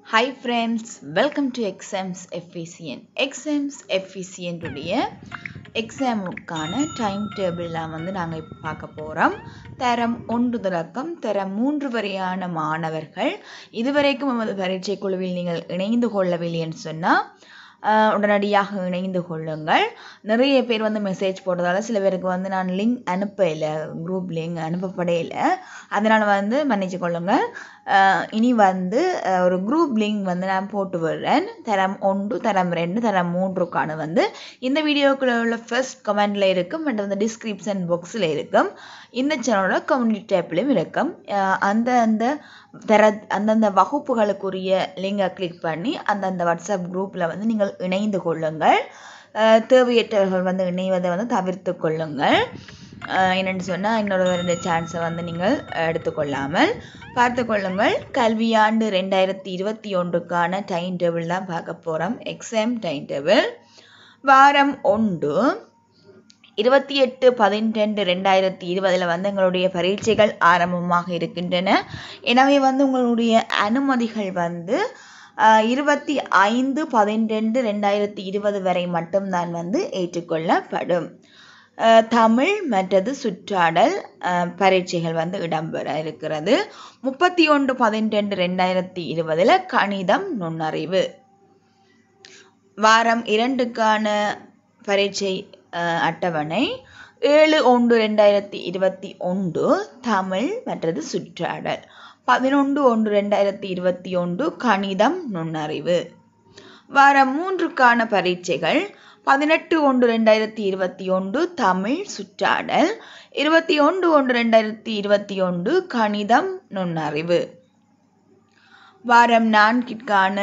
hi friends welcome to exams efficient exams எஃபிசியன்ட்டுடைய எக்ஸாமுக்கான time டேபிள்லாம் வந்து நாங்கள் இப்போ பார்க்க போகிறோம் தரம் ஒன்று தொடக்கம் தரம் மூன்று வரையான மாணவர்கள் இதுவரைக்கும் நமது பரீட்சை குழுவில் நீங்கள் இணைந்து கொள்ளவில்லைன்னு சொன்னால் ஆஹ் உடனடியாக இணைந்து கொள்ளுங்கள் நிறைய பேர் வந்து மெசேஜ் போட்டதால சில பேருக்கு வந்து நான் லிங்க் அனுப்பல குரூப் லிங்க் அனுப்பப்படையில அதனால் வந்து மன்னிச்சு கொள்ளுங்கள் ஆஹ் இனி வந்து ஆஹ் ஒரு குரூப் லிங்க் வந்து நான் போட்டு விடுறேன் தரம் ஒன்று தரம் ரெண்டு தரம் மூன்றுக்கான வந்து இந்த வீடியோக்குள்ள உள்ள ஃபர்ஸ்ட் கமெண்டில் இருக்கும் மற்றும் அந்த டிஸ்கிரிப்ஷன் பாக்ஸில் இருக்கும் இந்த சேனலோட கம்யூனிட்டி டேப்லையும் இருக்கும் ஆஹ் அந்த அந்த தர அந்தந்த வகுப்புகளுக்குரிய லிங்கை கிளிக் பண்ணி அந்தந்த வாட்ஸ்அப் குரூப்பில் வந்து நீங்கள் இணைந்து கொள்ளுங்கள் ஆஹ் தேவையற்றவர்கள் வந்து இணைவதை வந்து தவிர்த்து கொள்ளுங்கள் ஆஹ் என்னென்னு சொன்னால் இன்னொரு ரெண்டு சான்ஸை வந்து நீங்கள் எடுத்துக்கொள்ளாமல் பார்த்து கொள்ளுங்கள் கல்வியாண்டு ரெண்டாயிரத்தி இருபத்தி ஒன்றுக்கான டைம் டேபிள் தான் பார்க்க போகிறோம் எக்ஸாம் டைம் டேபிள் வாரம் ஒன்று இருபத்தி எட்டு பதினெண்டு ரெண்டாயிரத்தி இருபதில் வந்து எங்களுடைய பரீட்சைகள் ஆரம்பமாக இருக்கின்றன எனவே வந்து உங்களுடைய அனுமதிகள் வந்து ஆஹ், இருபத்தி ஐந்து பதினெண்டு ரெண்டாயிரத்தி இருபது வரை மட்டும்தான் வந்து ஏற்றுக்கொள்ளப்படும் ஆஹ், தமிழ் மற்றது சுற்றாடல் ஆஹ், பரீட்சைகள் வந்து இடம்பெற இருக்கிறது முப்பத்தி ஒன்று பதினெண்டு ரெண்டாயிரத்தி இருபதில் கணிதம் நுண்ணறிவு வாரம் இரண்டுக்கான பரீட்சை அஹ், அட்டவணை ஏழு ஒன்று ரெண்டாயிரத்தி இருபத்தி ஒன்று தமிழ் மற்றது சுற்றாடல் பதினொன்று ஒன்று ரெண்டாயிரத்தி இருபத்தி ஒன்று கணிதம் நுண்ணறிவு வாரம் மூன்றுக்கான பரீட்சைகள் பதினெட்டு ஒன்று ரெண்டாயிரத்தி இருபத்தி ஒன்று தமிழ் சுற்றாடல் இருபத்தி ஒன்று ஒன்று ரெண்டாயிரத்தி இருபத்தி ஒன்று கணிதம் நுண்ணறிவு வாரம் நான்கிற்கான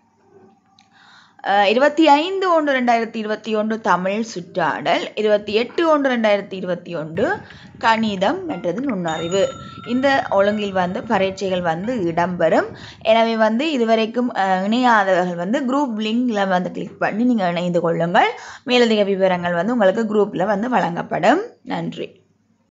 அஹ், இருபத்தி ஐந்து ஒன்று ரெண்டாயிரத்தி இருபத்தி ஒன்று தமிழ் சுற்றாடல் இருபத்தி எட்டு ஒன்று ரெண்டாயிரத்தி இருபத்தி ஒன்று கணிதம் மற்றது நுண்ணறிவு இந்த ஒழுங்கில் வந்து பரீட்சைகள் வந்து இடம்பெறும் எனவே வந்து இதுவரைக்கும் அஹ், இணையாதவர்கள் வந்து குரூப் லிங்கில் வந்து கிளிக் பண்ணி நீங்கள் இணைந்து கொள்ளுங்கள் மேலதிக விவரங்கள் வந்து உங்களுக்கு குரூப்பில் வந்து வழங்கப்படும் நன்றி